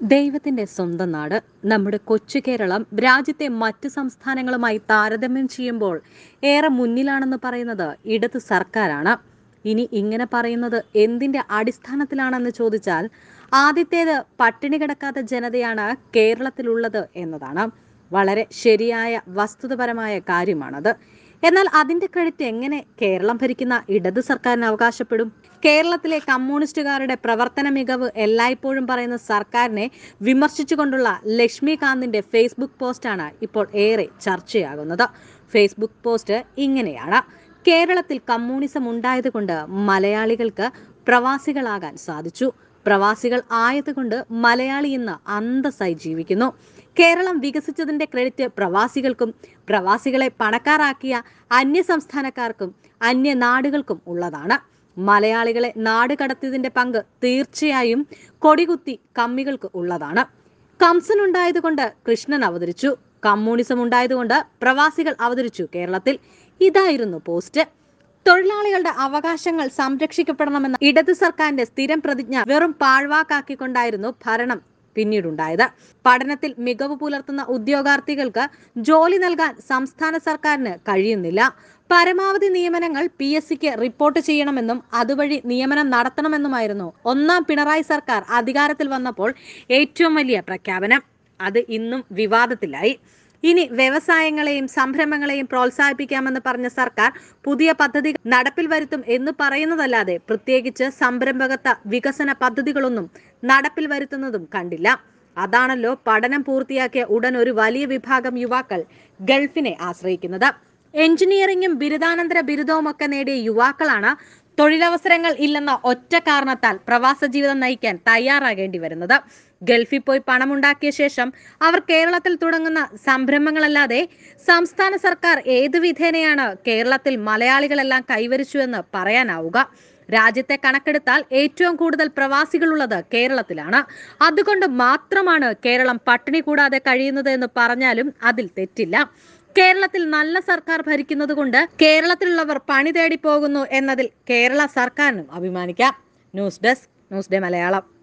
ദൈവത്തിന്റെ സ്വന്തം നാട് നമ്മുടെ കൊച്ചു കേരളം രാജ്യത്തെ മറ്റ് സംസ്ഥാനങ്ങളുമായി താരതമ്യം ചെയ്യുമ്പോൾ ഏറെ മുന്നിലാണെന്ന് പറയുന്നത് ഇടത് സർക്കാരാണ് ഇനി ഇങ്ങനെ പറയുന്നത് എന്തിന്റെ അടിസ്ഥാനത്തിലാണെന്ന് ചോദിച്ചാൽ ആദ്യത്തേത് പട്ടിണി കിടക്കാത്ത ജനതയാണ് കേരളത്തിലുള്ളത് എന്നതാണ് വളരെ ശരിയായ വസ്തുതപരമായ കാര്യമാണത് എന്നാൽ അതിന്റെ ക്രെഡിറ്റ് എങ്ങനെ കേരളം ഭരിക്കുന്ന ഇടത് സർക്കാരിന് അവകാശപ്പെടും കേരളത്തിലെ കമ്മ്യൂണിസ്റ്റുകാരുടെ പ്രവർത്തന മികവ് എല്ലായ്പ്പോഴും പറയുന്ന സർക്കാരിനെ വിമർശിച്ചുകൊണ്ടുള്ള ലക്ഷ്മികാന്തിന്റെ ഫേസ്ബുക്ക് പോസ്റ്റാണ് ഇപ്പോൾ ഏറെ ചർച്ചയാകുന്നത് ഫേസ്ബുക്ക് പോസ്റ്റ് ഇങ്ങനെയാണ് കേരളത്തിൽ കമ്മ്യൂണിസം ഉണ്ടായതുകൊണ്ട് മലയാളികൾക്ക് പ്രവാസികളാകാൻ സാധിച്ചു പ്രവാസികൾ ആയതുകൊണ്ട് മലയാളി ഇന്ന് അന്തസ്സായി ജീവിക്കുന്നു കേരളം വികസിച്ചതിന്റെ ക്രെഡിറ്റ് പ്രവാസികൾക്കും പ്രവാസികളെ പണക്കാരാക്കിയ അന്യ സംസ്ഥാനക്കാർക്കും അന്യ നാടുകൾക്കും ഉള്ളതാണ് മലയാളികളെ നാട് കടത്തിയതിന്റെ പങ്ക് തീർച്ചയായും കൊടികുത്തി കമ്മികൾക്ക് ഉള്ളതാണ് കംസൻ ഉണ്ടായതുകൊണ്ട് കൃഷ്ണൻ അവതരിച്ചു കമ്മ്യൂണിസം ഉണ്ടായതുകൊണ്ട് പ്രവാസികൾ അവതരിച്ചു കേരളത്തിൽ ഇതായിരുന്നു പോസ്റ്റ് തൊഴിലാളികളുടെ അവകാശങ്ങൾ സംരക്ഷിക്കപ്പെടണമെന്ന ഇടത് സർക്കാരിന്റെ സ്ഥിരം പ്രതിജ്ഞ വെറും പാഴ്വാക്കാക്കിക്കൊണ്ടായിരുന്നു ഭരണം പിന്നീടുണ്ടായത് പഠനത്തിൽ മികവ് പുലർത്തുന്ന ഉദ്യോഗാർത്ഥികൾക്ക് ജോലി നൽകാൻ സംസ്ഥാന സർക്കാരിന് കഴിയുന്നില്ല പരമാവധി നിയമനങ്ങൾ പി എസ് സിക്ക് റിപ്പോർട്ട് ചെയ്യണമെന്നും അതുവഴി നിയമനം നടത്തണമെന്നുമായിരുന്നു ഒന്നാം പിണറായി സർക്കാർ അധികാരത്തിൽ വന്നപ്പോൾ ഏറ്റവും വലിയ പ്രഖ്യാപനം അത് ഇന്നും വിവാദത്തിലായി ഇനി വ്യവസായങ്ങളെയും സംരംഭങ്ങളെയും പ്രോത്സാഹിപ്പിക്കാമെന്ന് പറഞ്ഞ സർക്കാർ പുതിയ പദ്ധതി നടപ്പിൽ വരുത്തും എന്ന് പറയുന്നതല്ലാതെ പ്രത്യേകിച്ച് സംരംഭകത്വ വികസന പദ്ധതികളൊന്നും നടപ്പിൽ വരുത്തുന്നതും കണ്ടില്ല അതാണല്ലോ പഠനം പൂർത്തിയാക്കിയ ഉടൻ ഒരു വലിയ വിഭാഗം യുവാക്കൾ ഗൾഫിനെ ആശ്രയിക്കുന്നത് എഞ്ചിനീയറിംഗും ബിരുദാനന്തര ബിരുദവും ഒക്കെ നേടിയ യുവാക്കളാണ് തൊഴിലവസരങ്ങൾ ഇല്ലെന്ന ഒറ്റ കാരണത്താൽ പ്രവാസ ജീവിതം നയിക്കാൻ തയ്യാറാകേണ്ടി വരുന്നത് ഗൾഫിൽ പോയി പണമുണ്ടാക്കിയ ശേഷം അവർ കേരളത്തിൽ തുടങ്ങുന്ന സംരംഭങ്ങളല്ലാതെ സംസ്ഥാന സർക്കാർ ഏതു വിധേനയാണ് കേരളത്തിൽ മലയാളികളെല്ലാം കൈവരിച്ചു എന്ന് പറയാനാവുക രാജ്യത്തെ കണക്കെടുത്താൽ ഏറ്റവും കൂടുതൽ പ്രവാസികളുള്ളത് കേരളത്തിലാണ് അതുകൊണ്ട് മാത്രമാണ് കേരളം പട്ടിണി കൂടാതെ കഴിയുന്നത് എന്ന് പറഞ്ഞാലും അതിൽ തെറ്റില്ല കേരളത്തിൽ നല്ല സർക്കാർ ഭരിക്കുന്നത് കൊണ്ട് കേരളത്തിലുള്ളവർ പണി തേടി പോകുന്നു എന്നതിൽ കേരള സർക്കാരിനും അഭിമാനിക്കാം news desk news day Malayalam